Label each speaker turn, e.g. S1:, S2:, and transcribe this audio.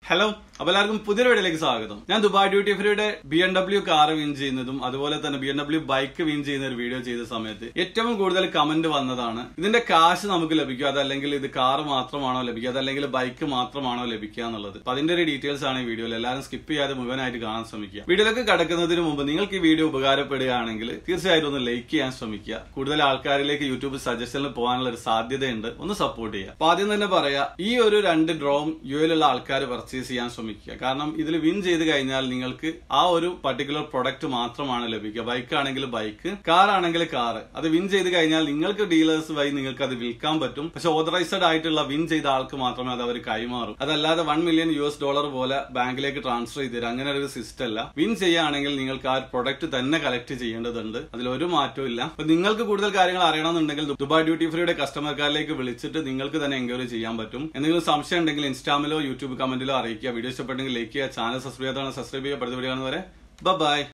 S1: hello അപ്പൊ എല്ലാവർക്കും പുതിയൊരു വീഡിയോയിലേക്ക് സ്വാഗതം ഞാൻ ദുബായ് ഡ്യൂട്ടി ഫ്രീയുടെ B M W car win ചെയ്യുന്നതും അതുപോലെ തന്നെ B M W bike win ചെയ്യുന്ന ഒരു വീഡിയോ ചെയ്ത സമയത്ത് ഏറ്റവും കൂടുതൽ കമന്റ് വന്നതാണ് ഇതിന്റെ കാശ് നമുക്ക് ലഭിക്കുക അതല്ലെങ്കിൽ ഇത് കാർ മാത്രമാണോ ലഭിക്കുക അതല്ലെങ്കിൽ ബൈക്ക് മാത്രമാണോ ലഭിക്കുക എന്നുള്ളത് അപ്പൊ അതിന്റെ ഒരു ഡീറ്റെയിൽസ് ആണ് ഈ വീഡിയോയിൽ എല്ലാവരും സ്കിപ്പ് ചെയ്യാതെ മുഴുവനായിട്ട് കാണാൻ ശ്രമിക്കുക വീഡിയോയിലേക്ക് കടക്കുന്നതിന് മുമ്പ് നിങ്ങൾക്ക് ഈ വീഡിയോ ഉപകാരപ്പെടുകയാണെങ്കിൽ തീർച്ചയായിട്ടും ഒന്ന് ലൈക്ക് ചെയ്യാൻ ശ്രമിക്കുക കൂടുതൽ ആൾക്കാരിലേക്ക് യൂട്യൂബ് സജഷനിൽ പോകാനുള്ള ഒരു സാധ്യതയുണ്ട് ഒന്ന് സപ്പോർട്ട് ചെയ്യുക അപ്പൊ ആദ്യം തന്നെ പറയാ ഈ ഒരു രണ്ട് ഡ്രോം യു എയിലുള്ള ആൾക്കാർ പർച്ചേസ് ചെയ്യാൻ ശ്രമിക്കുക കാരണം ഇതിൽ വിൻ ചെയ്ത് കഴിഞ്ഞാൽ നിങ്ങൾക്ക് ആ ഒരു പർട്ടിക്കുലർ പ്രൊഡക്റ്റ് മാത്രമാണ് ലഭിക്കുക ബൈക്ക് ആണെങ്കിൽ ബൈക്ക് കാർ ആണെങ്കിൽ കാർ അത് വിൻ ചെയ്ത് കഴിഞ്ഞാൽ നിങ്ങൾക്ക് ഡീലേഴ്സ് വഴി നിങ്ങൾക്ക് അത് വിൽക്കാൻ പറ്റും പക്ഷെ ഓതറൈസ്ഡ് ആയിട്ടുള്ള വിൻ ചെയ്ത ആൾക്ക് മാത്രമേ അത് അവർ കൈമാറും അതല്ലാതെ one million U S dollar പോലെ ബാങ്കിലേക്ക് ട്രാൻസ്ഫർ ചെയ്ത് തരും അങ്ങനെ ഒരു സിസ്റ്റം അല്ല വിൻ ചെയ്യുകയാണെങ്കിൽ നിങ്ങൾക്ക് ആ പ്രൊഡക്റ്റ് തന്നെ കളക്ട് ചെയ്യേണ്ടതുണ്ട് അതിൽ ഒരു മാറ്റവും ഇല്ല അപ്പൊ നിങ്ങൾക്ക് കൂടുതൽ കാര്യങ്ങൾ അറിയണമെന്നുണ്ടെങ്കിൽ ദുബായ് ഡ്യൂട്ടി ഫ്രീയുടെ കസ്റ്റമർ കെയറിലേക്ക് വിളിച്ചിട്ട് നിങ്ങൾക്ക് തന്നെ എൻക്വയറി ചെയ്യാൻ പറ്റും എന്തെങ്കിലും സംശയം ഉണ്ടെങ്കിൽ ഇൻസ്റ്റാമിലോ യൂട്യൂബ് കമന്റിലോ അറിയിക്കുക വീഡിയോ ഇഷ്ടപ്പെട്ടെങ്കിൽ ലൈക്ക് ചെയ്യുക ചാനൽ സബ്സ്ക്രൈബ് ചെയ്താണ് സബ്സ്ക്രൈബ് ചെയ്യുക പഠിത്ത വീഡിയോ കാണുന്നവരെ ബൈ